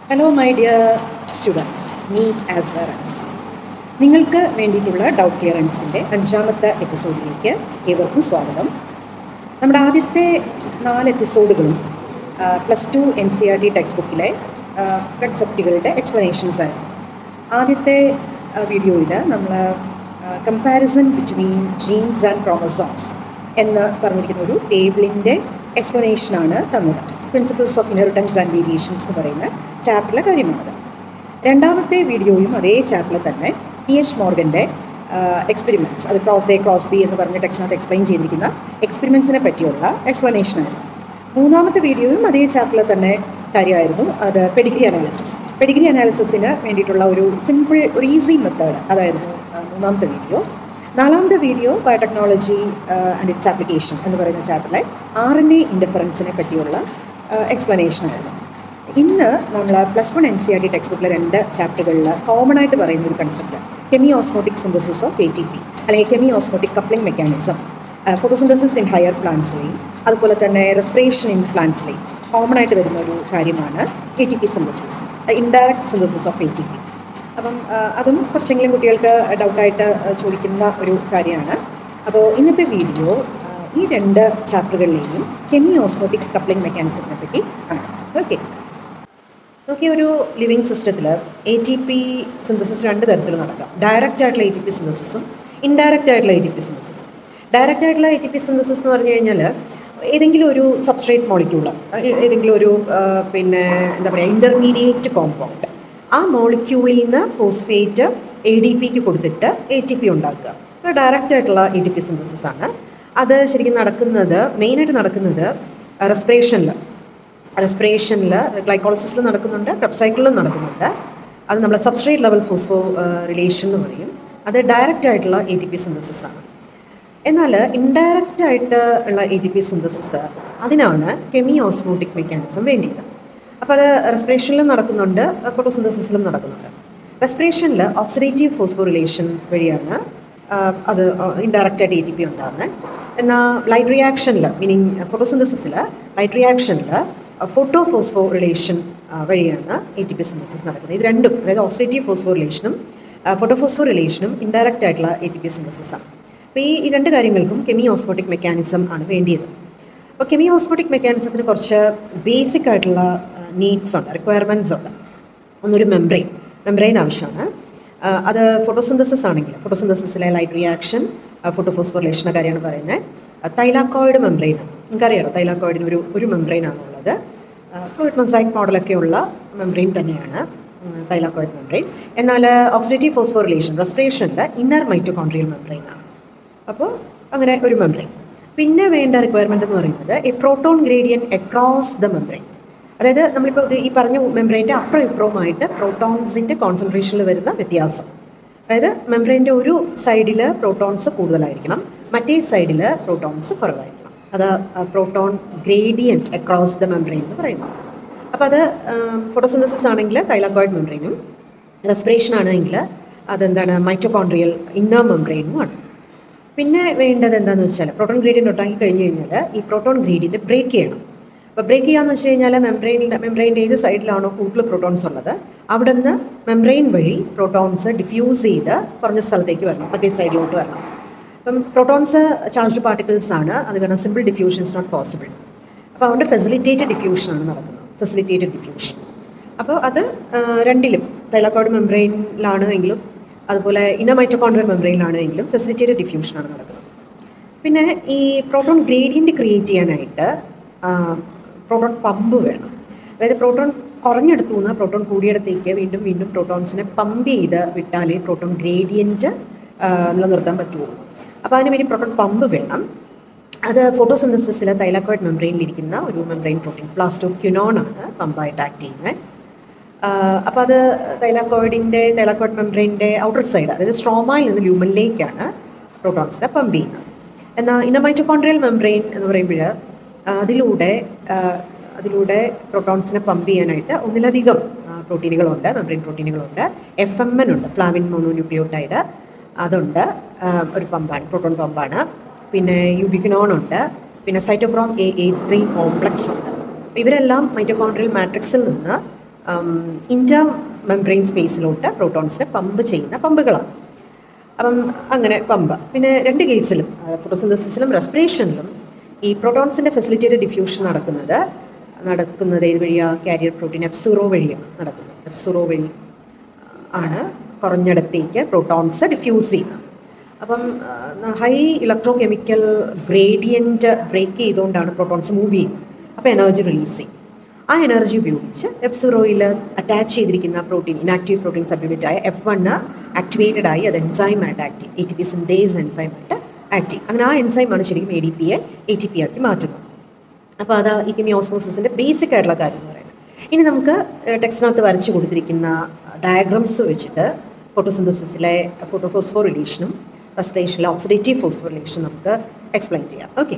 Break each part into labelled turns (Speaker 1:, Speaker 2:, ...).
Speaker 1: hello my dear students NEET awareness നിങ്ങൾക്ക് വേണ്ടിയിട്ടുള്ള doubt ക്ലിയറൻസിൻ്റെ അഞ്ചാമത്തെ എപ്പിസോഡിലേക്ക് ഏവർക്കും സ്വാഗതം നമ്മുടെ ആദ്യത്തെ നാല് എപ്പിസോഡുകളും plus two N C R T text ബുക്കിലെ കൺസെപ്റ്റുകളുടെ എക്സ്പ്ലനേഷൻസ് ആയിരുന്നു ആദ്യത്തെ വീഡിയോയിൽ നമ്മൾ comparison between genes and chromosomes എന്ന് പറഞ്ഞിരിക്കുന്ന ഒരു ടേബിളിൻ്റെ എക്സ്പ്ലനേഷനാണ് തന്നത് principles of inheritance and variations എന്ന് പറയുന്ന ചാപ്റ്ററിലെ കാര്യമാണത് രണ്ടാമത്തെ വീഡിയോയും അതേ ചാപ്റ്ററിൽ തന്നെ ടി എച്ച് മോർഗൻ്റെ എക്സ്പെരിമെൻറ്റ്സ് അത് ക്രോസ് എ ക്രോസ് ബി എന്ന് പറഞ്ഞ ടെക്സ്റ്റിനകത്ത് എക്സ്പ്ലെയിൻ ചെയ്തിരിക്കുന്ന എക്സ്പെരിമെൻറ്റ്സിനെ പറ്റിയുള്ള എക്സ്പ്ലനേഷനായിരുന്നു മൂന്നാമത്തെ വീഡിയോയും അതേ ചാപ്റ്ററിൽ തന്നെ കാര്യമായിരുന്നു അത് പെഡിഗ്രി അനാലിസിസ് പെഡിഗ്രി അനാലിസിസിന് വേണ്ടിയിട്ടുള്ള ഒരു സിമ്പിൾ ഒരു ഈസി മെത്തേഡ് അതായിരുന്നു മൂന്നാമത്തെ വീഡിയോ നാലാമത്തെ video biotechnology and its application എന്ന് പറയുന്ന ചാപ്റ്ററിലെ ആർ എൻ എ ഇൻഡിഫറൻസിനെ പറ്റിയുള്ള എക്സ്പ്ലനേഷനായിരുന്നു ഇന്ന് നമ്മൾ plus one N C R T text ബുക്കിലെ രണ്ട് ചാപ്റ്ററുകളിൽ കോമൺ ആയിട്ട് പറയുന്ന ഒരു concept chemiosmotic synthesis of A T P അല്ലെങ്കിൽ chemiosmotic coupling mechanism photosynthesis in higher പ്ലാന്റ്സിലെയും അതുപോലെ തന്നെ റെസ്പിറേഷൻ ഇൻ പ്ലാന്റ്സിലെയും കോമൺ ആയിട്ട് വരുന്ന ഒരു കാര്യമാണ് A T P synthesis indirect synthesis of A T P അപ്പം അതും കുറച്ചെങ്കിലും കുട്ടികൾക്ക് ഡൗട്ടായിട്ട് ചോദിക്കുന്ന ഒരു കാര്യമാണ് അപ്പോൾ ഇന്നത്തെ വീഡിയോ ഈ രണ്ട് ചാപ്റ്ററുകളിലെയും കെമി ഓസ്മോട്ടിക് കപ്ലിംഗ് മെക്കാനിസത്തിനെ പറ്റി ആണ് ഓക്കെ നോക്കി ഒരു ലിവിങ് സിസ്റ്റത്തിൽ എ ടി പി സിന്തസിസ് രണ്ട് തരത്തിൽ നടക്കാം ഡയറക്റ്റ് ആയിട്ടുള്ള എ ടി പി സിന്തസിസും ഇൻഡയറക്റ്റ് ആയിട്ടുള്ള എ ടി പി സിന്തസിസും ഡയറക്റ്റ് ആയിട്ടുള്ള എ ടി പി സിന്തസിസ് എന്ന് പറഞ്ഞു കഴിഞ്ഞാൽ ഏതെങ്കിലും ഒരു സബ്സ്ട്രേറ്റ് മോളിക്യൂള് ഏതെങ്കിലും ഒരു പിന്നെ എന്താ പറയുക ഇൻ്റർമീഡിയറ്റ് കോമ്പൗണ്ട് ആ മോളിക്യൂളിൽ നിന്ന് ഫോസ്ഫേറ്റ് എ ഡി പിക്ക് കൊടുത്തിട്ട് എ ടി പി ഉണ്ടാക്കുക അപ്പോൾ ഡയറക്റ്റ് ആയിട്ടുള്ള എ ടി പി സിന്തസിസ് ആണ് അത് ശരിക്കും നടക്കുന്നത് മെയിനായിട്ട് നടക്കുന്നത് റെസ്പിറേഷനിൽ റെസ്പിറേഷനിൽ ഗ്ലൈക്കോളിസിസിൽ നടക്കുന്നുണ്ട് ക്രബ്സൈക്കിളിലും നടക്കുന്നുണ്ട് അത് നമ്മൾ സബ്സ്ട്രേറ്റ് ലെവൽ ഫോസ്ഫോ റിലേഷൻ എന്ന് പറയും അത് ഡയറക്റ്റ് ആയിട്ടുള്ള എ ടി പി സിന്തസിസ് ആണ് എന്നാൽ ഇൻഡയറക്റ്റ് ആയിട്ട് ഉള്ള എ ടി പി സിന്തസിസ് അതിനാണ് കെമി ഓസ്മോട്ടിക് മെക്കാനിസം വേണ്ടിയത് അപ്പോൾ അത് റെസ്പിറേഷനിലും നടക്കുന്നുണ്ട് ഫോട്ടോസിന്തസിസിലും നടക്കുന്നുണ്ട് റെസ്പിറേഷനിൽ ഓക്സിഡേറ്റീവ് ഫോസ്ഫോറിലേഷൻ വഴിയാണ് അത് ഇൻഡയറക്റ്റ് ആയിട്ട് എ ടി പി ഉണ്ടാകുന്നത് എന്നാൽ ലൈറ്റ് റിയാക്ഷനിൽ മീനിങ് ഫോട്ടോസിന്തസിസിൽ ലൈറ്റ് റിയാക്ഷനിൽ ഫോട്ടോ ഫോസ്ഫോ റിലേഷൻ വഴിയാണ് എ ടി പി സിന്തസിസ് നടക്കുന്നത് ഇത് രണ്ടും അതായത് ഓക്സിഡേറ്റീവ് ഫോസ്ഫോ റിലേഷനും ഫോട്ടോഫോസ്ഫോ റിലേഷനും ഇൻഡയറക്റ്റ് ആയിട്ടുള്ള എ ടി പി സിന്തസിസ് ആണ് അപ്പോൾ ഈ രണ്ട് കാര്യങ്ങൾക്കും കെമി ഓസ്മോട്ടിക് മെക്കാനിസം ആണ് വേണ്ടിയത് അപ്പോൾ കെമി ഓസ്മോട്ടിക് മെക്കാനിസത്തിന് കുറച്ച് ബേസിക് ആയിട്ടുള്ള നീഡ്സ് ഉണ്ട് റിക്വയർമെൻറ്റ്സ് ഉണ്ട് ഒന്നൊരു മെംബ്രെയിൻ മെംബ്രെയിൻ ആവശ്യമാണ് അത് ഫോട്ടോസിന്തസിസ് ആണെങ്കിൽ ഫോട്ടോസിന്തസിസിലെ ലൈറ്റ് റിയാക്ഷൻ ഫോട്ടോഫോസ്ഫോറിലേഷൻ്റെ കാര്യമാണ് പറയുന്നത് തൈലാക്കോയിഡ് മെംബ്രെയിനാണ് നിങ്ങൾക്കറിയാലോ തൈലാക്കോയിഡിന് ഒരു ഒരു മെംബ്രെയിനാണുള്ളത് ഫ്ലൂയിഡ് മൊസൈക്ക് മോഡലൊക്കെ ഉള്ള മെംബ്രെയിൻ തന്നെയാണ് തൈലാക്കോയിഡ് മെംബ്രെയിൻ എന്നാൽ ഓക്സിഡേറ്റീവ് ഫോസ്ഫോറിലേഷൻ റെസ്പിറേഷനിൽ ഇന്നർ മൈറ്റോകോൺട്രിയൽ മെംബ്രെയിനാണ് അപ്പോൾ അങ്ങനെ ഒരു മെംബ്രെയിൻ പിന്നെ വേണ്ട റിക്വയർമെൻ്റ് എന്ന് പറയുന്നത് a proton gradient across the membrane അതായത് നമ്മളിപ്പോൾ ഇത് ഈ പറഞ്ഞ മെംബ്രെയിൻ്റെ അപ്പുറം ഇപ്പുറവുമായിട്ട് പ്രോട്ടോൺസിൻ്റെ കോൺസെൻട്രേഷനിൽ വരുന്ന വ്യത്യാസം അതായത് മെംബ്രെയിൻ്റെ ഒരു സൈഡിൽ പ്രോട്ടോൺസ് കൂടുതലായിരിക്കണം മറ്റേ സൈഡിൽ പ്രോട്ടോൺസ് കുറവായിരിക്കണം അത് proton gradient across the membrane എന്ന് പറയുന്നത് അപ്പോൾ അത് ഫോട്ടോസിന്തസിസ് ആണെങ്കിൽ തൈലാക്കോയിഡ് മെംബ്രെയിനും റെസ്പിറേഷൻ ആണെങ്കിൽ അതെന്താണ് മൈറ്റോകോൺട്രിയൽ ഇന്നർ മെംബ്രെയിനുമാണ് പിന്നെ വേണ്ടത് എന്താണെന്ന് വെച്ചാൽ പ്രോട്ടോൺ ഗ്രേഡിയൻ്റ് ഉണ്ടാക്കി കഴിഞ്ഞ് കഴിഞ്ഞാൽ ഈ പ്രോട്ടോൺ ഗ്രേഡിയൻ്റ് ബ്രേക്ക് ചെയ്യണം അപ്പോൾ ബ്രേക്ക് ചെയ്യാന്ന് വെച്ച് കഴിഞ്ഞാൽ മെംബ്രെയിനിൻ്റെ മെംബ്രെയിൻ്റെ ഏത് സൈഡിലാണോ കൂടുതൽ പ്രോട്ടോൺസ് ഉള്ളത് അവിടെ നിന്ന് മെംബ്രെയിൻ വഴി പ്രോട്ടോൺസ് ഡിഫ്യൂസ് ചെയ്ത് കുറഞ്ഞ സ്ഥലത്തേക്ക് വരണം മറ്റേ സൈഡിലോട്ട് വരണം അപ്പം പ്രോട്ടോൺസ് ചാർജ് പാർട്ടിക്കിൾസ് ആണ് അത് കാരണം simple diffusion is not possible അപ്പോൾ അതുകൊണ്ട് ഫെസിലിറ്റേറ്റഡ് ഡിഫ്യൂഷനാണ് നടക്കുന്നത് ഫെസിലിറ്റേറ്റഡ് ഡിഫ്യൂഷൻ അപ്പോൾ അത് രണ്ടിലും തൈലക്കോഡ് മെംബ്രെയിനിലാണ് എങ്കിലും അതുപോലെ ഇനമൈറ്റോകോൺഡ്രൽ മെംബ്രെയിനിലാണ് എങ്കിലും ഫെസിലിറ്റേറ്റഡ് ഡിഫ്യൂഷനാണ് നടക്കുന്നത് പിന്നെ ഈ പ്രോട്ടോൺ ഗ്രേഡിയൻറ്റ് ക്രിയേറ്റ് ചെയ്യാനായിട്ട് പ്രോട്ടോൺ പമ്പ് വേണം അതായത് പ്രോട്ടോൺ കുറഞ്ഞെടുത്തു നിന്ന് പ്രോട്ടോൺ കൂടിയിടത്തേക്ക് വീണ്ടും വീണ്ടും പ്രോട്ടോൺസിനെ പമ്പ് ചെയ്ത് വിട്ടാലേ പ്രോട്ടോൺ ഗ്രേഡിയൻറ്റ് നിലനിർത്താൻ പറ്റുള്ളൂ അപ്പോൾ അതിന് വേണ്ടി പ്രോട്ടോൺ പമ്പ് വേണം അത് ഫോട്ടോസിന്തസിസിലെ തൈലക്കോയിഡ് മെംബ്രെയിനിലിരിക്കുന്ന ഒരു മെംബ്രെയിൻ പ്രോട്ടീൻ പ്ലാസ്റ്റോക്യുനോൺ ആണ് പമ്പായിട്ട് ആക്ട് ചെയ്യുന്നത് അപ്പോൾ അത് തൈലാക്കോയിഡിൻ്റെ തൈലാക്കോയിഡ് മെംബ്രെയിൻ്റെ ഔട്ടർ സൈഡ് അതായത് സ്ട്രോമയിൽ നിന്ന് ലൂമനിലേക്കാണ് പ്രോട്ടോൺസിനെ പമ്പ് ചെയ്യുന്നത് എന്നാൽ ഇനമൈറ്റോകോൺട്രിയൽ മെംബ്രെയിൻ എന്ന് പറയുമ്പോൾ അതിലൂടെ അതിലൂടെ പ്രോട്ടോൺസിനെ പമ്പ് ചെയ്യാനായിട്ട് ഒന്നിലധികം പ്രോട്ടീനുകളുണ്ട് മെംബ്രെയിൻ പ്രോട്ടീനുകളുണ്ട് എഫ് എം എൻ ഉണ്ട് ഫ്ലാവിൻ മോണോന്യൂക്ലിയോട്ടൈഡ് അതുണ്ട് ഒരു പമ്പാണ് പ്രോട്ടോൺ പമ്പാണ് പിന്നെ യുബിക്നോൺ ഉണ്ട് പിന്നെ cytochrome A A three complex ഉണ്ട് ഇവരെല്ലാം മൈറ്റോകോൺട്രിയൽ മാട്രിക്സിൽ നിന്ന് ഇൻറ്റർ മെംബ്രെയിൻ സ്പേസിലോട്ട് പ്രോട്ടോൺസിനെ പമ്പ് ചെയ്യുന്ന പമ്പുകളാണ് അപ്പം അങ്ങനെ പമ്പ് പിന്നെ രണ്ട് കേസിലും ഫോട്ടോസിന്തസിസിലും റെസ്പിറേഷനിലും ഈ പ്രോട്ടോൺസിൻ്റെ ഫെസിലിറ്റേറ്റഡ് ഡിഫ്യൂഷൻ നടക്കുന്നത് നടക്കുന്നത് ഏത് വഴിയാണ് കാരിയർ പ്രോട്ടീൻ എഫ് സീറോ വഴിയാണ് നടക്കുന്നത് എഫ് സീറോ വഴി ആണ് കുറഞ്ഞിടത്തേക്ക് പ്രോട്ടോൺസ് ഡിഫ്യൂസ് ചെയ്യുന്നത് അപ്പം high electrochemical gradient break ചെയ്തുകൊണ്ടാണ് പ്രോട്ടോൺസ് മൂവ് ചെയ്യുന്നത് അപ്പോൾ എനർജി റിലീസ് ചെയ്യും ആ എനർജി ഉപയോഗിച്ച് എഫ് സീറോയിൽ അറ്റാച്ച് ചെയ്തിരിക്കുന്ന പ്രോട്ടീൻ ഇനാക്റ്റീവ് പ്രോട്ടീൻ സബ്യൂണിറ്റ് ആയ എഫ് വണ്ണ് ആക്ടിവേറ്റഡ് ആയി അത് എൻസൈമായിട്ട് ആക്ട് ചെയ്യും എ ടി പി സിന്തേസ് എൻസൈമായിട്ട് ആക്ട് ചെയ്യും അങ്ങനെ ആ എൻസൈമാണ് ശരിക്കും എ ഡി പിയെ എ ടി പി ആക്കി മാറ്റുന്നത് അപ്പോൾ അത് ഈ കെമിയോസ്മോസിൻ്റെ ബേസിക് ആയിട്ടുള്ള കാര്യം എന്ന് പറയുന്നത് ഇനി നമുക്ക് ടെക്സ്റ്റിനകത്ത് വരച്ച് കൊടുത്തിരിക്കുന്ന ഡയഗ്രംസ് വെച്ചിട്ട് ഫോട്ടോസിന്തസിസിലെ ഫോട്ടോഫോസ്ഫോറിലേഷനും റെസ്പിറേഷനിലെ ഓക്സിഡേറ്റീവ് ഫോസ്ഫോറിലേഷനും നമുക്ക് എക്സ്പ്ലെയിൻ ചെയ്യാം ഓക്കെ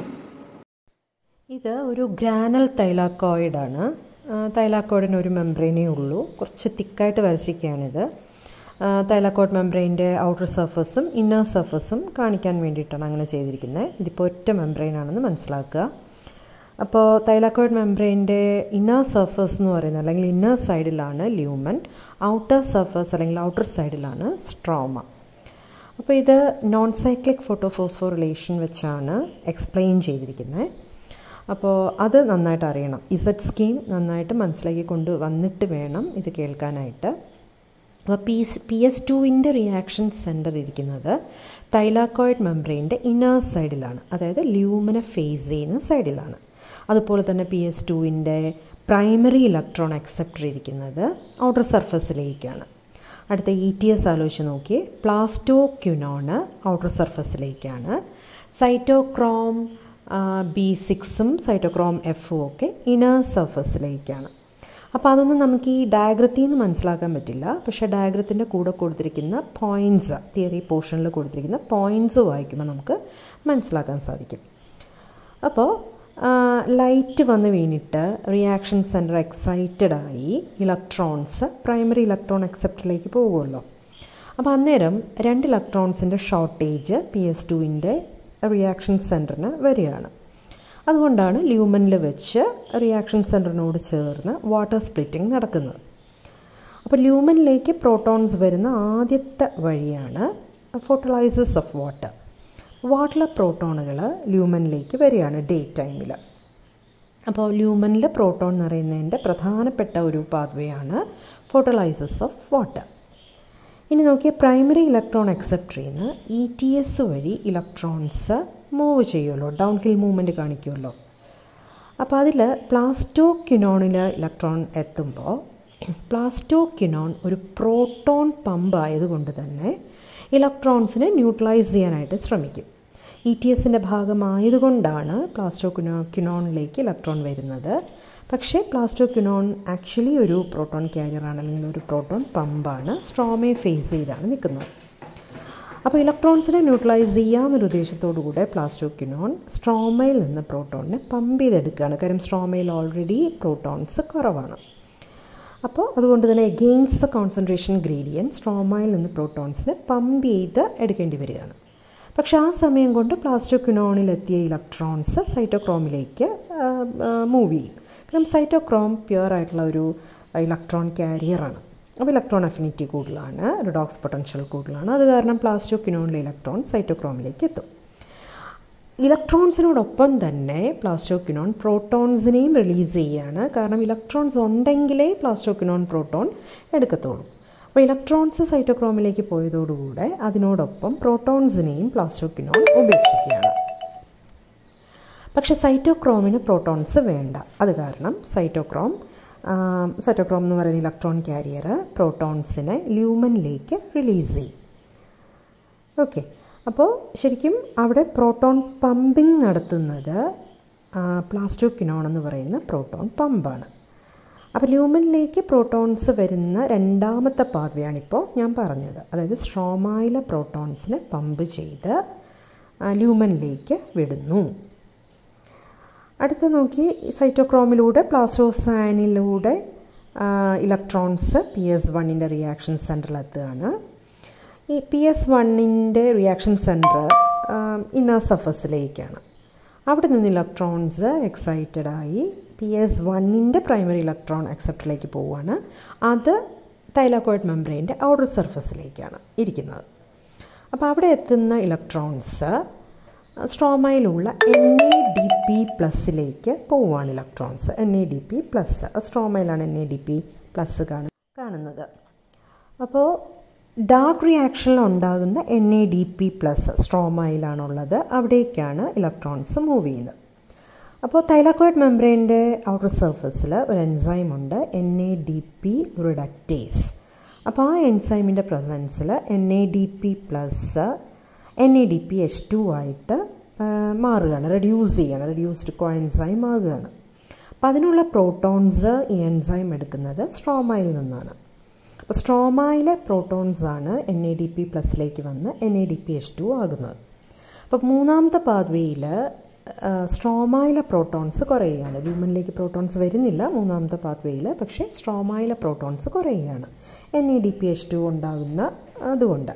Speaker 2: ഇത് ഒരു ഗ്രാനൽ തൈലാക്കോയിഡാണ് തൈലാക്കോയിഡിന് ഒരു മെംബ്രെയിനേ ഉള്ളൂ കുറച്ച് തിക്കായിട്ട് വരച്ചിരിക്കുകയാണിത് തൈലാക്കോയിഡ് മെംബ്രെയിൻ്റെ ഔട്ടർ സർഫസും ഇന്നർ സർഫസും കാണിക്കാൻ വേണ്ടിയിട്ടാണ് അങ്ങനെ ചെയ്തിരിക്കുന്നത് ഇതിപ്പോൾ ഒറ്റ മെംബ്രെയിനാണെന്ന് മനസ്സിലാക്കുക അപ്പോൾ തൈലാക്കോയിഡ് മെംബ്രെയിൻ്റെ ഇന്നർ സർഫസ് എന്ന് പറയുന്നത് അല്ലെങ്കിൽ ഇന്നർ സൈഡിലാണ് ല്യൂമൻ ഔട്ടർ സർഫസ് അല്ലെങ്കിൽ ഔട്ടർ സൈഡിലാണ് സ്ട്രോമ അപ്പോൾ ഇത് നോൺ സൈക്ലിക് ഫോട്ടോഫോസ്ഫോറിലേഷൻ വെച്ചാണ് എക്സ്പ്ലെയിൻ ചെയ്തിരിക്കുന്നത് അപ്പോൾ അത് നന്നായിട്ട് അറിയണം ഇസഡ് സ്കീം നന്നായിട്ട് മനസ്സിലാക്കി കൊണ്ട് വന്നിട്ട് വേണം ഇത് കേൾക്കാനായിട്ട് അപ്പോൾ പി പി എസ് ടുവിൻ്റെ റിയാക്ഷൻ സെൻറ്റർ ഇരിക്കുന്നത് തൈലാക്കോയിഡ് മെംബ്രെയിൻ്റെ ഇന്നർ സൈഡിലാണ് അതായത് ല്യൂമിന ഫേസ് ചെയ്യുന്ന സൈഡിലാണ് അതുപോലെ തന്നെ പി എസ് ടുവിൻ്റെ പ്രൈമറി ഇലക്ട്രോൺ അക്സെപ്റ്റർ ഇരിക്കുന്നത് ഔട്ടർ സർഫസിലേക്കാണ് അടുത്ത ഇ ടി എസ് ആലോചിച്ച് നോക്കി പ്ലാസ്റ്റോ ക്യുനോണ് ഔട്ടർ സർഫസിലേക്കാണ് സൈറ്റോക്രോം ബി സിക്സും സൈറ്റോക്രോം എഫും ഒക്കെ ഇനർ സർഫസിലേക്കാണ് അപ്പോൾ അതൊന്നും നമുക്ക് ഈ ഡയഗ്രത്തിൽ നിന്ന് മനസ്സിലാക്കാൻ പറ്റില്ല പക്ഷേ ഡയഗ്രത്തിൻ്റെ കൂടെ കൊടുത്തിരിക്കുന്ന പോയിൻറ്റ്സ് തിയറി പോർഷനിൽ കൊടുത്തിരിക്കുന്ന പോയിൻറ്റ്സ് വായിക്കുമ്പോൾ നമുക്ക് മനസ്സിലാക്കാൻ സാധിക്കും അപ്പോൾ ലൈറ്റ് വന്ന് വീണിട്ട് റിയാക്ഷൻ സെൻറ്റർ എക്സൈറ്റഡ് ആയി ഇലക്ട്രോൺസ് പ്രൈമറി ഇലക്ട്രോൺ അക്സെപ്റ്ററിലേക്ക് പോകുമല്ലോ അപ്പോൾ അന്നേരം രണ്ട് ഇലക്ട്രോൺസിൻ്റെ ഷോർട്ടേജ് പി എസ് ടുവിൻ്റെ റിയാക്ഷൻ സെൻറ്ററിന് വരികയാണ് അതുകൊണ്ടാണ് ല്യൂമനിൽ വെച്ച് റിയാക്ഷൻ സെൻറ്ററിനോട് ചേർന്ന് വാട്ടർ സ്പ്ലിറ്റിംഗ് നടക്കുന്നത് അപ്പോൾ ല്യൂമനിലേക്ക് പ്രോട്ടോൺസ് വരുന്ന ആദ്യത്തെ വഴിയാണ് ഫോട്ടലൈസസ് ഓഫ് വാട്ടർ വാട്ടറിലെ പ്രോട്ടോണുകൾ ല്യൂമനിലേക്ക് വരികയാണ് ഡേ ടൈമിൽ അപ്പോൾ ല്യൂമനിൽ പ്രോട്ടോൺ നിറയുന്നതിൻ്റെ പ്രധാനപ്പെട്ട ഒരു പാത്വേ ആണ് ഫോട്ടലൈസസ് ഓഫ് വാട്ടർ ഇനി നോക്കിയാൽ പ്രൈമറി ഇലക്ട്രോൺ അക്സെപ്റ്ററിൽ നിന്ന് ഇ ടി എസ് വഴി ഇലക്ട്രോൺസ് മൂവ് ചെയ്യുമല്ലോ ഡൗൺ ഹിൽ മൂവ്മെൻറ്റ് കാണിക്കുമല്ലോ അപ്പോൾ അതിൽ പ്ലാസ്റ്റോ ക്യുനോണിൽ ഇലക്ട്രോൺ എത്തുമ്പോൾ പ്ലാസ്റ്റോ ക്യുനോൺ ഒരു പ്രോട്ടോൺ പമ്പ് ആയതുകൊണ്ട് തന്നെ ഇലക്ട്രോൺസിനെ ന്യൂട്രലൈസ് ചെയ്യാനായിട്ട് ശ്രമിക്കും ഇ ടി എസിൻ്റെ ഭാഗമായതുകൊണ്ടാണ് പ്ലാസ്റ്റോ ക്യുനോ ക്യുനോണിലേക്ക് ഇലക്ട്രോൺ വരുന്നത് പക്ഷേ പ്ലാസ്റ്റോ ക്യുനോൺ ആക്ച്വലി ഒരു പ്രോട്ടോൺ ക്യാരിയറാണ് അല്ലെങ്കിൽ ഒരു പ്രോട്ടോൺ പമ്പാണ് സ്ട്രോമയെ ഫേസ് ചെയ്താണ് നിൽക്കുന്നത് അപ്പോൾ ഇലക്ട്രോൺസിനെ ന്യൂട്രലൈസ് ചെയ്യാമെന്നൊരു ഉദ്ദേശത്തോടുകൂടെ പ്ലാസ്റ്റോക്യുനോൺ സ്ട്രോമയിൽ നിന്ന് പ്രോട്ടോണിനെ പമ്പ് ചെയ്തെടുക്കുകയാണ് കാര്യം സ്ട്രോമയിൽ ഓൾറെഡി പ്രോട്ടോൺസ് കുറവാണ് അപ്പോൾ അതുകൊണ്ട് തന്നെ എഗെയിൻസ്റ്റ് ദ കോൺസെൻട്രേഷൻ ഗ്രേഡിയൻ സ്ട്രോമയിൽ നിന്ന് പ്രോട്ടോൺസിനെ പമ്പ് ചെയ്ത് എടുക്കേണ്ടി വരികയാണ് പക്ഷെ ആ സമയം കൊണ്ട് പ്ലാസ്റ്റോക്യുനോണിലെത്തിയ ഇലക്ട്രോൺസ് സൈറ്റോക്രോമിലേക്ക് മൂവ് ചെയ്യും കാരണം സൈറ്റോക്രോം പ്യുവർ ആയിട്ടുള്ള ഒരു ഇലക്ട്രോൺ ക്യാരിയറാണ് അപ്പോൾ ഇലക്ട്രോൺ അഫിനിറ്റി കൂടുതലാണ് റിഡോക്സ് പൊട്ടൻഷ്യൽ കൂടുതലാണ് അത് കാരണം പ്ലാസ്റ്റോക്യുനോണിലെ ഇലക്ട്രോൺ സൈറ്റോക്രോമിലേക്ക് എത്തും ഇലക്ട്രോൺസിനോടൊപ്പം തന്നെ പ്ലാസ്റ്റോക്യുനോൺ പ്രോട്ടോൺസിനെയും റിലീസ് ചെയ്യുകയാണ് കാരണം ഇലക്ട്രോൺസ് ഉണ്ടെങ്കിലേ പ്ലാസ്റ്റോക്യുനോൺ പ്രോട്ടോൺ എടുക്കത്തുള്ളൂ അപ്പോൾ ഇലക്ട്രോൺസ് സൈറ്റോക്രോമിലേക്ക് പോയതോടുകൂടെ അതിനോടൊപ്പം പ്രോട്ടോൺസിനെയും പ്ലാസ്റ്റോക്യുനോൺ ഉപേക്ഷിക്കുകയാണ് പക്ഷേ സൈറ്റോക്രോമിന് പ്രോട്ടോൺസ് വേണ്ട അത് കാരണം സൈറ്റോക്രോം സൈറ്റോക്രോം എന്ന് പറയുന്ന ഇലക്ട്രോൺ ക്യാരിയർ പ്രോട്ടോൺസിനെ ല്യൂമനിലേക്ക് റിലീസ് ചെയ്യും ഓക്കെ അപ്പോൾ ശരിക്കും അവിടെ പ്രോട്ടോൺ പമ്പിങ് നടത്തുന്നത് പ്ലാസ്റ്റോക്യുനോൺ എന്ന് പറയുന്ന പ്രോട്ടോൺ പമ്പാണ് അപ്പോൾ ല്യൂമനിലേക്ക് പ്രോട്ടോൺസ് വരുന്ന രണ്ടാമത്തെ പാതയാണിപ്പോൾ ഞാൻ പറഞ്ഞത് അതായത് സ്ട്രോമായിലെ പ്രോട്ടോൺസിനെ പമ്പ് ചെയ്ത് ല്യൂമനിലേക്ക് വിടുന്നു അടുത്ത് നോക്കി സൈറ്റോക്രോമിലൂടെ പ്ലാസ്റ്റോസാനിലൂടെ ഇലക്ട്രോൺസ് പി എസ് വണ്ണിൻ്റെ റിയാക്ഷൻ സെൻറ്ററിലെത്തുകയാണ് ഈ പി എസ് വണ്ണിൻ്റെ റിയാക്ഷൻ സെൻറ്റർ ഇന്നർ സർഫസിലേക്കാണ് അവിടെ നിന്ന് ഇലക്ട്രോൺസ് എക്സൈറ്റഡ് ആയി പി എസ് വണ്ണിൻ്റെ പ്രൈമറി ഇലക്ട്രോൺ അക്സെപ്റ്ററിലേക്ക് പോവുകയാണ് അത് തൈലാക്കോയിഡ് മെംബ്രെയിൻ്റെ ഔട്ടർ സർഫസിലേക്കാണ് ഇരിക്കുന്നത് അപ്പോൾ അവിടെ എത്തുന്ന ഇലക്ട്രോൺസ് സ്ട്രോമയിലുള്ള എൻ എ ഡി പി പ്ലസ്സിലേക്ക് പോവുകയാണ് electrons N A D P plus സ്ട്രോമയിലാണ് N A D P plus കാണുന്നത് അപ്പോൾ ഡാർക്ക് റിയാക്ഷനിൽ ഉണ്ടാകുന്ന N A D P plus സ്ട്രോമയിലാണുള്ളത് അവിടേക്കാണ് ഇലക്ട്രോൺസ് മൂവ് ചെയ്യുന്നത് അപ്പോൾ തൈലാക്കോയിഡ് മെംബ്രെയിൻ്റെ ഔട്ടർ സർഫസിൽ ഒരു എൻസൈം ഉണ്ട് N A D P reductase അപ്പോൾ ആ എൻസൈമിൻ്റെ പ്രസൻസിൽ N A D P plus N A D P H two ആയിട്ട് മാറുകയാണ് റെഡ്യൂസ് ചെയ്യണം റെഡ്യൂസ്ഡ് കോ എൻസൈം ആകുകയാണ് അപ്പം അതിനുള്ള പ്രോട്ടോൺസ് ഈ എൻസൈം എടുക്കുന്നത് സ്ട്രോമയിൽ നിന്നാണ് അപ്പോൾ സ്ട്രോമയിലെ പ്രോട്ടോൺസ് ആണ് എൻ എ ഡി പി പ്ലസിലേക്ക് വന്ന് N A D P H two ആകുന്നത് അപ്പോൾ മൂന്നാമത്തെ പാത്വേയിൽ സ്ട്രോമയിലെ പ്രോട്ടോൺസ് കുറയുകയാണ് ലൂമനിലേക്ക് പ്രോട്ടോൺസ് വരുന്നില്ല മൂന്നാമത്തെ പാത്വേയിൽ പക്ഷേ സ്ട്രോമയിലെ പ്രോട്ടോൺസ് കുറയുകയാണ് N A D P H two ഉണ്ടാകുന്ന അതുകൊണ്ട്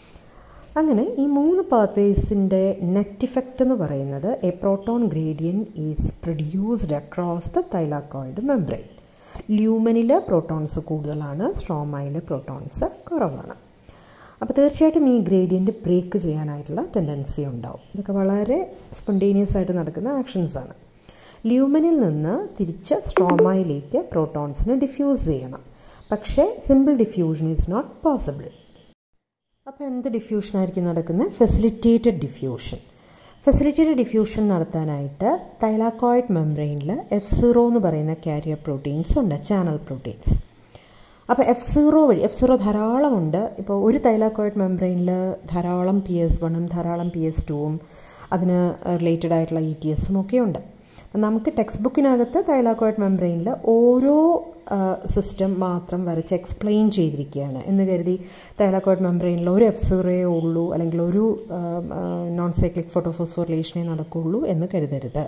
Speaker 2: അങ്ങനെ ഈ മൂന്ന് പാത്വേസിൻ്റെ നെറ്റ് ഇഫക്റ്റ് എന്ന് പറയുന്നത് a proton gradient is produced across the thylakoid membrane ല്യൂമനിൽ പ്രോട്ടോൺസ് കൂടുതലാണ് സ്ട്രോമയിൽ പ്രോട്ടോൺസ് കുറവാണ് അപ്പോൾ തീർച്ചയായിട്ടും ഈ ഗ്രേഡിയൻ്റ് ബ്രേക്ക് ചെയ്യാനായിട്ടുള്ള ടെൻഡൻസി ഉണ്ടാവും ഇതൊക്കെ വളരെ സ്പോണ്ടേനിയസ് ആയിട്ട് നടക്കുന്ന ആക്ഷൻസ് ആണ് ല്യൂമനിൽ നിന്ന് തിരിച്ച് സ്ട്രോമയിലേക്ക് പ്രോട്ടോൺസിന് ഡിഫ്യൂസ് ചെയ്യണം പക്ഷേ simple diffusion is not possible അപ്പോൾ എന്ത് ഡിഫ്യൂഷൻ ആയിരിക്കും നടക്കുന്നത് ഫെസിലിറ്റേറ്റഡ് ഡിഫ്യൂഷൻ ഫെസിലിറ്റേറ്റഡ് ഡിഫ്യൂഷൻ നടത്താനായിട്ട് തൈലാക്കോയിഡ് മെംബ്രെയിനിൽ എഫ് സീറോ എന്ന് പറയുന്ന കാരിയർ പ്രോട്ടീൻസ് ഉണ്ട് ചാനൽ പ്രോട്ടീൻസ് അപ്പോൾ എഫ് സീറോ വഴി എഫ് സീറോ ധാരാളമുണ്ട് ഇപ്പോൾ ഒരു തൈലാക്കോയിഡ് മെംബ്രെയിനിൽ ധാരാളം പി എസ് വണ്ണും ധാരാളം പി എസ് ടുവും അതിന് റിലേറ്റഡ് ആയിട്ടുള്ള ഇ ടി എസും ഒക്കെ ഉണ്ട് അപ്പം നമുക്ക് ടെക്സ്റ്റ് ബുക്കിനകത്ത് തൈലാക്കോയിഡ് മെംബ്രെയിനിൽ ഓരോ സിസ്റ്റം മാത്രം വരച്ച് എക്സ്പ്ലെയിൻ ചെയ്തിരിക്കുകയാണ് എന്ന് കരുതി തൈലാക്കോയിഡ് മെംബ്രെയിനിൽ ഒരു എഫ് സീറോയേ ഉള്ളൂ അല്ലെങ്കിൽ ഒരു നോൺ സൈക്ലിക് ഫോട്ടോഫോസ്ഫോറിലേഷനേ നടക്കുകയുള്ളൂ എന്ന് കരുതരുത്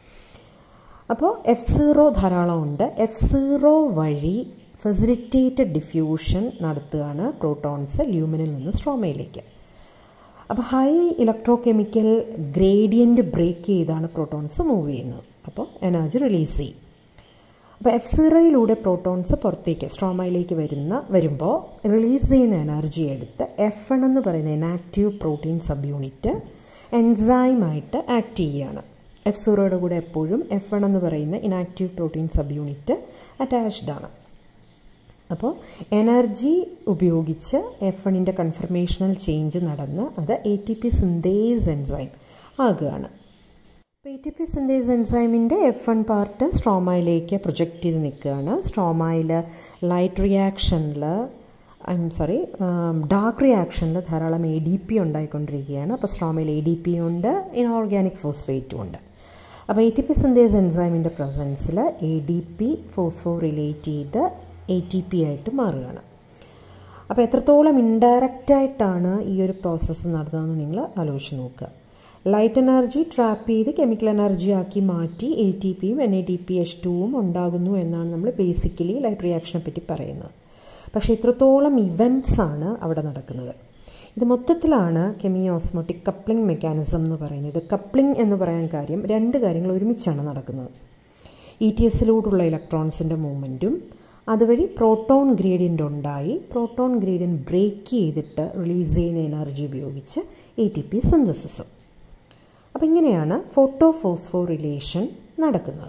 Speaker 2: അപ്പോൾ എഫ് സീറോ ധാരാളം ഉണ്ട് എഫ് സീറോ വഴി ഫെസിലിറ്റേറ്റഡ് ഡിഫ്യൂഷൻ നടത്തുകയാണ് പ്രോട്ടോൺസ് ല്യൂമിനിൽ നിന്ന് സ്ട്രോമയിലേക്ക് അപ്പോൾ high electrochemical gradient break ചെയ്താണ് പ്രോട്ടോൺസ് മൂവ് ചെയ്യുന്നത് അപ്പോൾ എനർജി റിലീസ് ചെയ്യും അപ്പോൾ എഫ് സീറോയിലൂടെ പ്രോട്ടോൺസ് പുറത്തേക്ക് സ്ട്രോമയിലേക്ക് വരുന്ന വരുമ്പോൾ റിലീസ് ചെയ്യുന്ന എനർജി എടുത്ത് എഫ് എൺ എന്ന് പറയുന്ന ഇനാക്റ്റീവ് പ്രോട്ടീൻ സബ് യൂണിറ്റ് എൻസൈമായിട്ട് ആക്ട് ചെയ്യുകയാണ് എഫ് സീറോയുടെ കൂടെ എപ്പോഴും എഫ് എൺ എന്ന് പറയുന്ന inactive protein subunit attached ആണ് അപ്പോൾ എനർജി ഉപയോഗിച്ച് എഫ് എണ്ണിൻ്റെ കൺഫർമേഷണൽ ചേഞ്ച് നടന്ന് അത് A T P synthase enzyme ആകുകയാണ് അപ്പോൾ എ ടി പി സിന്തേസ് എൻസൈമിൻ്റെ എഫ് എൺ പാർട്ട് സ്ട്രോമയിലേക്ക് പ്രൊജക്റ്റ് ചെയ്ത് നിൽക്കുകയാണ് സ്ട്രോമയിൽ ലൈറ്റ് റിയാക്ഷനിൽ ഐ എം സോറി ഡാർക്ക് റിയാക്ഷനിൽ ധാരാളം എ ഡി പി ഉണ്ടായിക്കൊണ്ടിരിക്കുകയാണ് അപ്പോൾ സ്ട്രോമയിൽ എ ഡി പി ഉണ്ട് ഇൻഓർഗാനിക് ഫോസ്ഫേറ്റും ഉണ്ട് അപ്പോൾ എ ടി പി സിന്തേസ് എൻസൈമിൻ്റെ പ്രസൻസിൽ A D P phosphorylate ചെയ്ത് എ ടി പി ആയിട്ട് മാറുകയാണ് അപ്പോൾ എത്രത്തോളം ഇൻഡയറക്റ്റായിട്ടാണ് ഈ ഒരു പ്രോസസ്സ് നടന്നതെന്ന് നിങ്ങൾ ആലോചിച്ച് നോക്കുക ലൈറ്റ് എനർജി ട്രാപ്പ് ചെയ്ത് കെമിക്കൽ എനർജി ആക്കി മാറ്റി എ ടി പിയും N A D P H ടുവും ഉണ്ടാകുന്നു എന്നാണ് നമ്മൾ ബേസിക്കലി ലൈറ്റ് റിയാക്ഷനെ പറ്റി പറയുന്നത് പക്ഷേ ഇത്രത്തോളം ഇവൻറ്റ്സ് ആണ് അവിടെ നടക്കുന്നത് ഇത് മൊത്തത്തിലാണ് കെമിയോസ്മോട്ടിക് കപ്ലിംഗ് മെക്കാനിസം എന്ന് പറയുന്നത് കപ്ലിംഗ് എന്ന് പറയാൻ കാര്യം രണ്ട് കാര്യങ്ങൾ ഒരുമിച്ചാണ് നടക്കുന്നത് ഇ ടി എസിലൂടെയുള്ള ഇലക്ട്രോൺസിൻ്റെ മൂവ്മെൻറ്റും അതുവഴി പ്രോട്ടോൺ ഗ്രേഡിയൻ്റ് ഉണ്ടായി പ്രോട്ടോൺ ഗ്രേഡിയൻ്റ് ബ്രേക്ക് ചെയ്തിട്ട് റിലീസ് ചെയ്യുന്ന എനർജി ഉപയോഗിച്ച് എ ടി പി സിന്തസിസും അപ്പോൾ ഇങ്ങനെയാണ് ഫോട്ടോ ഫോസ്ഫോ റിലേഷൻ നടക്കുന്നത്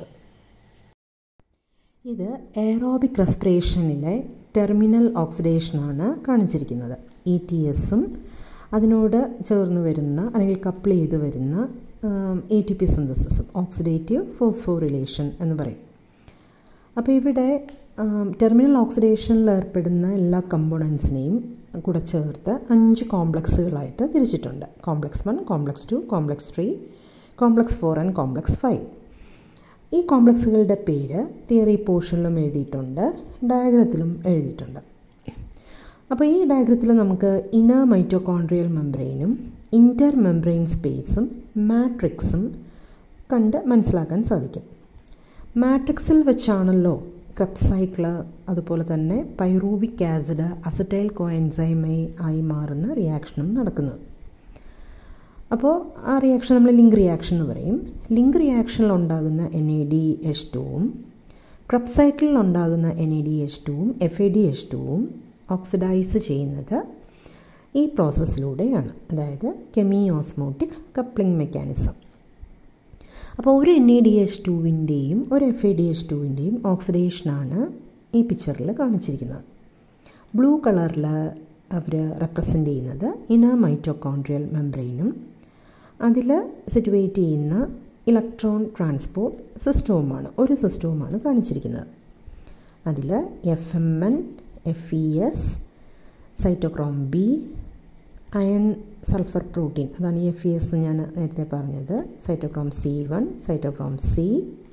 Speaker 2: ഇത് എയറോബിക് റെസ്പിറേഷനിലെ ടെർമിനൽ ഓക്സിഡേഷനാണ് കാണിച്ചിരിക്കുന്നത് ഇ ടി എസും അതിനോട് ചേർന്ന് വരുന്ന അല്ലെങ്കിൽ കപ്പിൾ ചെയ്ത് വരുന്ന എ ടി പി സിന്തസിസും ഓക്സിഡേറ്റീവ് ഫോസ്ഫോ റിലേഷൻ എന്ന് പറയും അപ്പോൾ ഇവിടെ ടെർമിനൽ ഓക്സിഡേഷനിൽ ഏർപ്പെടുന്ന എല്ലാ കമ്പോണൻസിനെയും കൂടെ ചേർത്ത് അഞ്ച് കോംപ്ലക്സുകളായിട്ട് തിരിച്ചിട്ടുണ്ട് complex one complex two complex three complex four and complex five ഈ കോംപ്ലക്സുകളുടെ പേര് തിയറി പോർഷനിലും എഴുതിയിട്ടുണ്ട് ഡയഗ്രത്തിലും എഴുതിയിട്ടുണ്ട് അപ്പോൾ ഈ ഡയഗ്രത്തിൽ നമുക്ക് ഇനർ മൈറ്റോകോൺട്രിയൽ മെംബ്രെയിനും ഇൻ്റർ മെംബ്രെയിൻ സ്പേസും മാട്രിക്സും കണ്ട് മനസ്സിലാക്കാൻ സാധിക്കും മാട്രിക്സിൽ വെച്ചാണല്ലോ ക്രപ്സൈക്കിള് അതുപോലെ തന്നെ പൈറൂബിക് ആസിഡ് അസറ്റൈൽ കോഎൻസൈമൈ ആയി മാറുന്ന റിയാക്ഷനും നടക്കുന്നത് അപ്പോൾ ആ റിയാക്ഷൻ നമ്മൾ ലിങ്ക് റിയാക്ഷൻ എന്ന് പറയും ലിങ്ക് റിയാക്ഷനിൽ ഉണ്ടാകുന്ന എൻ എ ഡി എച്ച് ടുവും ക്രബ് സൈക്കിളിൽ ഉണ്ടാകുന്ന എൻ എ ഡി എച്ച് ടുവും എഫ് എ ഡി എച്ച് ടുവും ഓക്സിഡൈസ് ചെയ്യുന്നത് ഈ പ്രോസസ്സിലൂടെയാണ് അതായത് കെമി ഓസ്മോട്ടിക് കപ്ലിംഗ് മെക്കാനിസം അപ്പോൾ ഒരു എൻ എ ഡി എച്ച് ടുവിൻ്റെയും ഒരു എഫ് എ ഡി എച്ച് ടുവിൻ്റെയും ഓക്സിഡേഷനാണ് ഈ പിക്ചറിൽ കാണിച്ചിരിക്കുന്നത് ബ്ലൂ കളറിൽ അവർ റെപ്രസെൻ്റ് ചെയ്യുന്നത് ഇന മൈറ്റോകോൺട്രിയൽ മെംബ്രെയിനും അതിൽ സിറ്റുവേറ്റ് ചെയ്യുന്ന ഇലക്ട്രോൺ ട്രാൻസ്പോർട്ട് സിസ്റ്റവുമാണ് ഒരു സിസ്റ്റവുമാണ് കാണിച്ചിരിക്കുന്നത് അതിൽ F M N F E S cytochrome B iron sulphur protein അതാണ് ഈ എഫ് ഇ എസ് എന്ന് ഞാൻ നേരത്തെ പറഞ്ഞത് cytochrome C one cytochrome C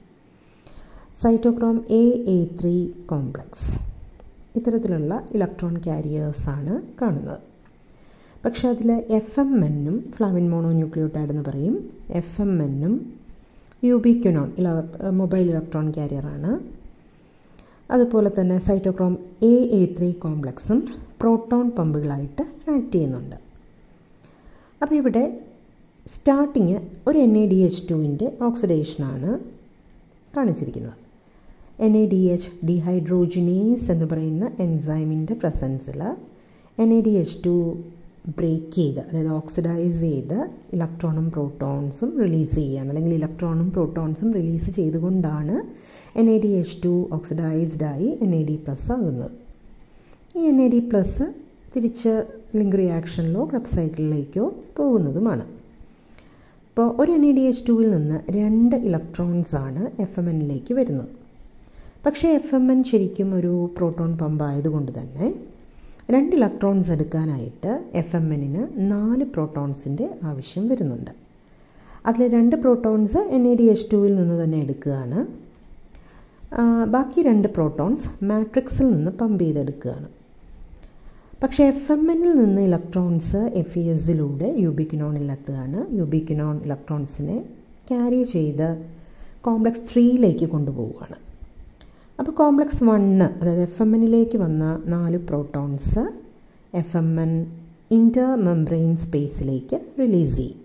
Speaker 2: cytochrome A A three complex ഇത്തരത്തിലുള്ള ഇലക്ട്രോൺ ക്യാരിയേഴ്സാണ് കാണുന്നത് പക്ഷേ അതിൽ എഫ് എം എന്നും ഫ്ലാവിൻ മോണോ ന്യൂക്ലിയോട്ടൈഡ് എന്ന് പറയും എഫ് എം എന്നും യൂബിക്യുനോൺ ഇല മൊബൈൽ ഇലക്ട്രോൺ ക്യാരിയറാണ് അതുപോലെ തന്നെ സൈറ്റോക്രോം എ എ ത്രീ കോംപ്ലക്സും പ്രോട്ടോൺ പമ്പുകളായിട്ട് ആക്ട് ചെയ്യുന്നുണ്ട് അപ്പോൾ ഇവിടെ സ്റ്റാർട്ടിങ് ഒരു എൻ എ ഡി എച്ച് ടുവിൻ്റെ ഓക്സിഡേഷനാണ് കാണിച്ചിരിക്കുന്നത് N A D H dehydrogenase എന്ന് പറയുന്ന എൻസൈമിൻ്റെ പ്രസൻസിൽ N A D H two break ചെയ്ത് അതായത് ഓക്സിഡൈസ് ചെയ്ത് ഇലക്ട്രോണും പ്രോട്ടോൺസും റിലീസ് ചെയ്യുകയാണ് അല്ലെങ്കിൽ ഇലക്ട്രോണും പ്രോട്ടോൺസും റിലീസ് ചെയ്തുകൊണ്ടാണ് N A D H two ഓക്സിഡൈസ്ഡായി എൻ എ ഡി പ്ലസ് ആകുന്നത് ഈ എൻ എ ഡി പ്ലസ് തിരിച്ച് ലിങ്ക് റിയാക്ഷനിലോ ക്രബ് സൈക്കിളിലേക്കോ പോകുന്നതുമാണ് അപ്പോൾ ഒരു എൻ എ ഡി എച്ച് ടുവിൽ നിന്ന് രണ്ട് ഇലക്ട്രോൺസാണ് എഫ് എം എന്നിലേക്ക് വരുന്നത് പക്ഷേ എഫ് എം എൻ ശരിക്കും ഒരു പ്രോട്ടോൺ പമ്പ് ആയതുകൊണ്ട് തന്നെ രണ്ട് ഇലക്ട്രോൺസ് എടുക്കാനായിട്ട് എഫ് എം എന്നിന് നാല് പ്രോട്ടോൺസിൻ്റെ ആവശ്യം വരുന്നുണ്ട് അതിൽ രണ്ട് protons N A D H ടുവിൽ നിന്ന് തന്നെ എടുക്കുകയാണ് ബാക്കി രണ്ട് പ്രോട്ടോൺസ് മാട്രിക്സിൽ നിന്ന് പമ്പ് ചെയ്തെടുക്കുകയാണ് പക്ഷേ എഫ് എം എന്നിൽ നിന്ന് ഇലക്ട്രോൺസ് എഫ് ഇ എസിലൂടെ യൂബിക്കിനോണിലെത്തുകയാണ് യൂബിക്കിനോൺ ഇലക്ട്രോൺസിനെ ക്യാരി ചെയ്ത് കോംപ്ലക്സ് ത്രീയിലേക്ക് കൊണ്ടുപോവുകയാണ് അപ്പോൾ കോംപ്ലക്സ് വണ്ണ് അതായത് എഫ് എം എന്നിലേക്ക് വന്ന നാല് protons F M N inter membrane സ്പേസിലേക്ക് റിലീസ് ചെയ്യും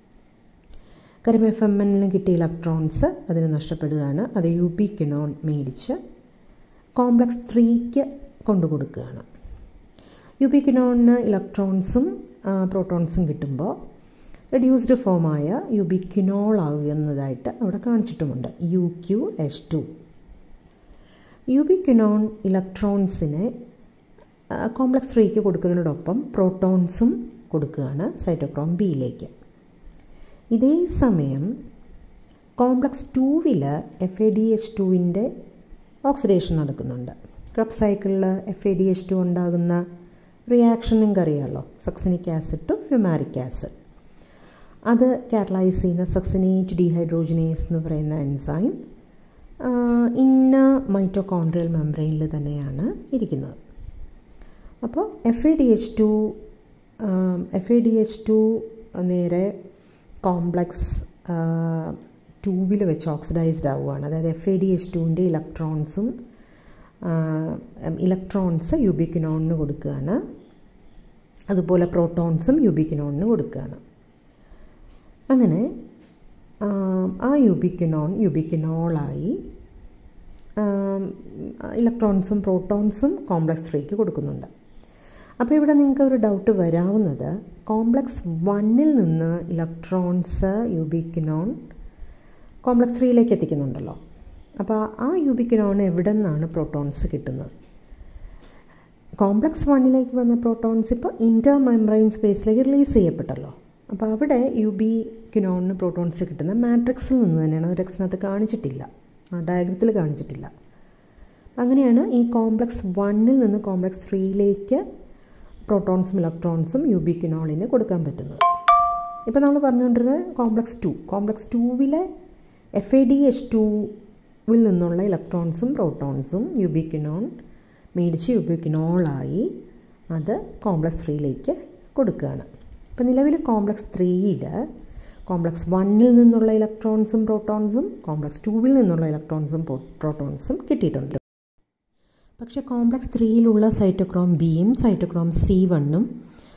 Speaker 2: കാര്യം എഫ് എം എന്നിൽ കിട്ടിയ ഇലക്ട്രോൺസ് അതിന് നഷ്ടപ്പെടുകയാണ് അത് യൂബിക്കിനോൺ മേടിച്ച് കോംപ്ലക്സ് ത്രീക്ക് കൊണ്ടുകൊടുക്കുകയാണ് യുബിക്കിനോണിന് ഇലക്ട്രോൺസും പ്രോട്ടോൺസും കിട്ടുമ്പോൾ റെഡ്യൂസ്ഡ് ഫോമായ യുബിക്കിനോൾ ആകുന്നതായിട്ട് അവിടെ കാണിച്ചിട്ടുമുണ്ട് U Q H two ubiquinone ഇലക്ട്രോൺസിനെ കോംപ്ലക്സ് ത്രീക്ക് കൊടുക്കുന്നതിനോടൊപ്പം പ്രോട്ടോൺസും കൊടുക്കുകയാണ് സൈറ്റോക്രോം ബിയിലേക്ക് ഇതേ സമയം കോംപ്ലക്സ് ടൂവിൽ എഫ് എ ഡി എച്ച് ടുവിൻ്റെ ഓക്സിഡേഷൻ നടക്കുന്നുണ്ട് ക്രബ് സൈക്കിളിൽ F A D H two ഉണ്ടാകുന്ന റിയാക്ഷൻ നിങ്ങൾക്ക് അറിയാമല്ലോ succinic acid to fumaric acid അത് കാറ്റലൈസ് ചെയ്യുന്ന സക്സിനേറ്റ് ഡീഹൈഡ്രോജിനേസ് എന്ന് പറയുന്ന എൻസൈം ഇന്ന മൈറ്റോകോൺട്രിയൽ മെംബ്രെയിനിൽ തന്നെയാണ് ഇരിക്കുന്നത് അപ്പോൾ F A D H two F A D H two നേരെ കോംപ്ലക്സ് ട്യൂബിൽ വെച്ച് ഓക്സിഡൈസ്ഡ് ആവുകയാണ് അതായത് എഫ് എ ഡി എച്ച് ടുവിൻ്റെ ഇലക്ട്രോൺസും ഇലക്ട്രോൺസ് യുബിക്കിനോണിന് കൊടുക്കുകയാണ് അതുപോലെ പ്രോട്ടോൺസും യുബിക്കിനോണിന് കൊടുക്കുകയാണ് അങ്ങനെ ആ യുബിക്കിനോൺ യുബിക്കിനോളായി ഇലക്ട്രോൺസും പ്രോട്ടോൺസും കോംപ്ലക്സ് ത്രീക്ക് കൊടുക്കുന്നുണ്ട് അപ്പോൾ ഇവിടെ നിങ്ങൾക്ക് ഒരു ഡൗട്ട് വരാവുന്നത് കോംപ്ലക്സ് വണ്ണിൽ നിന്ന് ഇലക്ട്രോൺസ് യുബിക്കിനോൺ കോംപ്ലക്സ് ത്രീയിലേക്ക് എത്തിക്കുന്നുണ്ടല്ലോ അപ്പോൾ ആ യൂബിക്കിനോൺ എവിടെ നിന്നാണ് പ്രോട്ടോൺസ് കിട്ടുന്നത് കോംപ്ലക്സ് വണ്ണിലേക്ക് വന്ന പ്രോട്ടോൺസ് ഇപ്പോൾ ഇൻ്റർ മെംബ്രെയിൻ സ്പേസിലേക്ക് റിലീസ് ചെയ്യപ്പെട്ടല്ലോ അപ്പോൾ അവിടെ യുബിക്കിനോണിന് പ്രോട്ടോൺസ് കിട്ടുന്ന മാട്രിക്സിൽ നിന്ന് തന്നെയാണ് ടെക്സ്റ്റിനകത്ത് കാണിച്ചിട്ടില്ല ആ ഡയഗ്രത്തിൽ കാണിച്ചിട്ടില്ല അങ്ങനെയാണ് ഈ കോംപ്ലക്സ് വണ്ണിൽ നിന്ന് കോംപ്ലക്സ് ത്രീയിലേക്ക് പ്രോട്ടോൺസും ഇലക്ട്രോൺസും യുബിക്കിനോളിന് കൊടുക്കാൻ പറ്റുന്നത് ഇപ്പോൾ നമ്മൾ പറഞ്ഞുകൊണ്ടിരുന്നത് കോംപ്ലക്സ് ടു കോംപ്ലക്സ് ടൂവിലെ എഫ് എ ഡി എച്ച് ടുവിൽ നിന്നുള്ള ഇലക്ട്രോൺസും പ്രോട്ടോൺസും യുബിക്കിനോൺ മേടിച്ച് യുബിക്കിനോളായി അത് കോംപ്ലക്സ് ത്രീയിലേക്ക് കൊടുക്കുകയാണ് ഇപ്പോൾ നിലവിൽ കോംപ്ലക്സ് ത്രീയിൽ കോംപ്ലക്സ് വണ്ണിൽ നിന്നുള്ള ഇലക്ട്രോൺസും പ്രോട്ടോൺസും കോംപ്ലക്സ് ടൂവിൽ നിന്നുള്ള ഇലക്ട്രോൺസും പ്രോട്ടോൺസും കിട്ടിയിട്ടുണ്ട് പക്ഷേ കോംപ്ലക്സ് ത്രീയിലുള്ള സൈറ്റോക്രോം ബിയും സൈറ്റോക്രോം സി വണ്ണും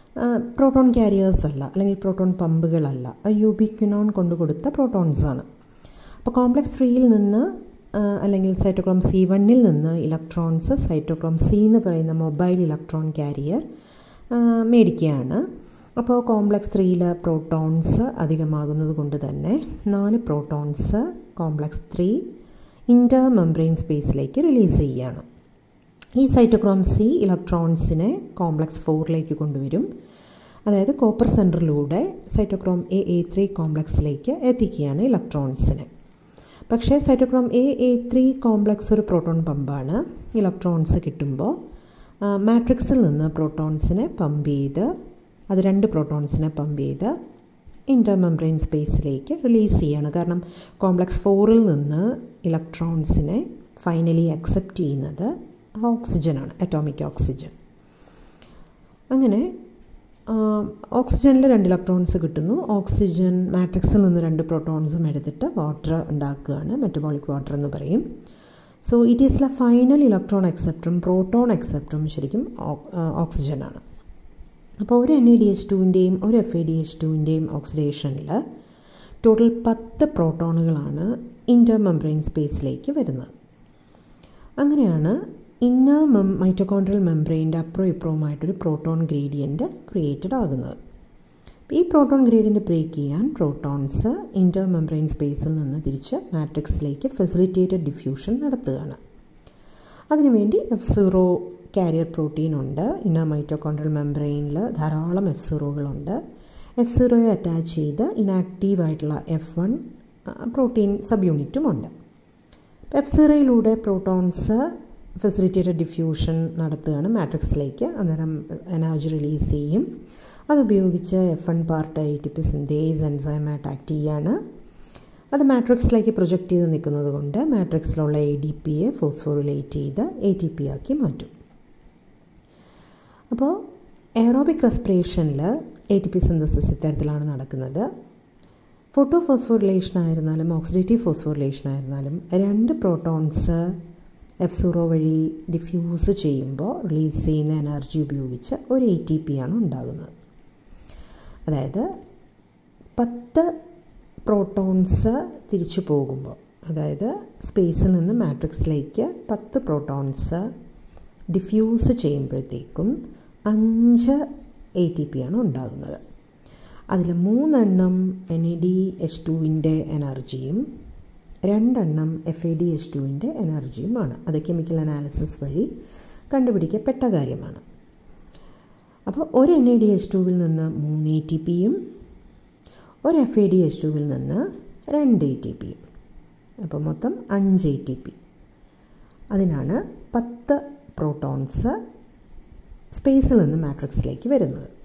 Speaker 2: പ്രോട്ടോൺ ക്യാരിയേഴ്സ് അല്ല അല്ലെങ്കിൽ പ്രോട്ടോൺ പമ്പുകളല്ല യൂബിക്യുനോൺ കൊണ്ടു കൊടുത്ത പ്രോട്ടോൺസ് ആണ് അപ്പോൾ കോംപ്ലക്സ് ത്രീയിൽ നിന്ന് അല്ലെങ്കിൽ സൈറ്റോക്രോം സി വണ്ണിൽ നിന്ന് ഇലക്ട്രോൺസ് സൈറ്റോക്രോം സി എന്ന് പറയുന്ന മൊബൈൽ ഇലക്ട്രോൺ ക്യാരിയർ മേടിക്കുകയാണ് അപ്പോൾ കോംപ്ലക്സ് ത്രീയിൽ പ്രോട്ടോൺസ് അധികമാകുന്നത് കൊണ്ട് തന്നെ നാല് protons complex three inter membrane സ്പേസിലേക്ക് റിലീസ് ചെയ്യുകയാണ് ഈ സൈറ്റോക്രോം സി ഇലക്ട്രോൺസിനെ കോംപ്ലക്സ് ഫോറിലേക്ക് കൊണ്ടുവരും അതായത് കോപ്പർ സെൻറ്ററിലൂടെ സൈറ്റോക്രോം എ എ ത്രീ കോംപ്ലക്സിലേക്ക് എത്തിക്കുകയാണ് ഇലക്ട്രോൺസിനെ പക്ഷേ cytochrome A A three complex ഒരു പ്രോട്ടോൺ പമ്പാണ് ഇലക്ട്രോൺസ് കിട്ടുമ്പോൾ മാട്രിക്സിൽ നിന്ന് പ്രോട്ടോൺസിനെ പമ്പ് ചെയ്ത് അത് രണ്ട് പ്രോട്ടോൺസിനെ പമ്പ് ചെയ്ത് ഇൻ്റർ മെംബ്രെയിൻ സ്പേസിലേക്ക് റിലീസ് ചെയ്യാണ് കാരണം കോംപ്ലക്സ് ഫോറിൽ നിന്ന് ഇലക്ട്രോൺസിനെ ഫൈനലി അക്സെപ്റ്റ് ചെയ്യുന്നത് ഓക്സിജനാണ് അറ്റോമിക് ഓക്സിജൻ അങ്ങനെ ഓക്സിജനിൽ രണ്ട് ഇലക്ട്രോൺസ് കിട്ടുന്നു ഓക്സിജൻ മാട്രിക്സിൽ നിന്ന് രണ്ട് പ്രോട്ടോൺസും എടുത്തിട്ട് വാട്ടർ ഉണ്ടാക്കുകയാണ് മെറ്റബോളിക് വാട്ടർ എന്ന് പറയും so it is a final electron അക്സെപ്റ്ററും പ്രോട്ടോൺ അക്സെപ്റ്ററും ശരിക്കും ഓക്സിജനാണ് അപ്പോൾ ഒരു എൻ എ ഡി എച്ച് ടുവിൻ്റെയും ഒരു എഫ് എ ഡി എച്ച് ടുവിൻ്റെയും ഓക്സിഡേഷനിൽ ടോട്ടൽ പത്ത് പ്രോട്ടോണുകളാണ് ഇൻ്റർ മെംബ്രെയിൻ സ്പേസിലേക്ക് വരുന്നത് അങ്ങനെയാണ് ഇന്നർ മെം മൈറ്റോകോൺട്രൽ മെംബ്രെയിൻ്റെ അപ്രോ ഇപ്രോവുമായിട്ടൊരു പ്രോട്ടോൺ ഗ്രേഡിയൻറ്റ് ക്രിയേറ്റഡ് ആകുന്നത് ഈ പ്രോട്ടോൺ ഗ്രേഡിയൻറ്റ് ബ്രേക്ക് ചെയ്യാൻ പ്രോട്ടോൺസ് ഇൻ്റർ മെംബ്രെയിൻ സ്പേസിൽ നിന്ന് തിരിച്ച് മാട്രിക്സിലേക്ക് ഫെസിലിറ്റേറ്റഡ് ഡിഫ്യൂഷൻ നടത്തുകയാണ് അതിനുവേണ്ടി എഫ് സീറോ കാരിയർ പ്രോട്ടീൻ ഉണ്ട് ഇന്നർ മൈറ്റോകോൺട്രൽ മെംബ്രെയിനിൽ ധാരാളം എഫ് സീറോകളുണ്ട് എഫ് സീറോയെ അറ്റാച്ച് ചെയ്ത് ഇനാക്റ്റീവ് ആയിട്ടുള്ള എഫ് വൺ പ്രോട്ടീൻ സബ് യൂണിറ്റും ഉണ്ട് എഫ് സീറോയിലൂടെ പ്രോട്ടോൺസ് ഫെസിലിറ്റേറ്റഡ് ഡിഫ്യൂഷൻ നടത്തുകയാണ് മാട്രിക്സിലേക്ക് അന്നേരം എനർജി റിലീസ് ചെയ്യും അതുപയോഗിച്ച് F one part A T P synthase എൻസൈമായിട്ട് ആക്ട് ചെയ്യാണ് അത് മാട്രിക്സിലേക്ക് പ്രൊജക്റ്റ് ചെയ്ത് നിൽക്കുന്നത് കൊണ്ട് മാട്രിക്സിലുള്ള എ ഡി പിയെ ഫോസ്ഫോറിലേറ്റ് ചെയ്ത് എ ടി പി ആക്കി മാറ്റും അപ്പോൾ എയറോബിക് റെസ്പിറേഷനിൽ എ ടി പി സിന്തസിസ് ഇത്തരത്തിലാണ് നടക്കുന്നത് ഫോട്ടോ ഫോസ്ഫോറിലേഷൻ ആയിരുന്നാലും ഓക്സിഡേറ്റീവ് ഫോസ്ഫോറിലേഷൻ ആയിരുന്നാലും രണ്ട് പ്രോട്ടോൺസ് എഫ് സീറോ വഴി ഡിഫ്യൂസ് ചെയ്യുമ്പോൾ റിലീസ് ചെയ്യുന്ന എനർജി ഉപയോഗിച്ച് ഒരു എ ടി പി ആണ് ഉണ്ടാകുന്നത് അതായത് പത്ത് പ്രോട്ടോൺസ് തിരിച്ചു പോകുമ്പോൾ അതായത് സ്പേസിൽ നിന്ന് മാട്രിക്സിലേക്ക് പത്ത് പ്രോട്ടോൺസ് ഡിഫ്യൂസ് ചെയ്യുമ്പോഴത്തേക്കും അഞ്ച് എ ടി പി ആണ് ഉണ്ടാകുന്നത് അതിൽ മൂന്നെണ്ണം എൻ എ ഡി എച്ച് ടുവിൻ്റെ എനർജിയും രണ്ടെണ്ണം എഫ് എ ഡി എച്ച് ടുവിൻ്റെ എനർജിയുമാണ് അത് കെമിക്കൽ അനാലിസിസ് വഴി കണ്ടുപിടിക്കപ്പെട്ട കാര്യമാണ് അപ്പോൾ ഒരു എൻ എ ഡി എച്ച് ടുവിൽ നിന്ന് മൂന്ന് എ ടി പിയും ഒരു എഫ് എ ഡി എച്ച് ടുവിൽ നിന്ന് രണ്ട് എ ടി പിയും അപ്പോൾ മൊത്തം അഞ്ച് എ ടി പി അതിനാണ് പത്ത് പ്രോട്ടോൺസ് സ്പേസിൽ നിന്ന് മാട്രിക്സിലേക്ക് വരുന്നത്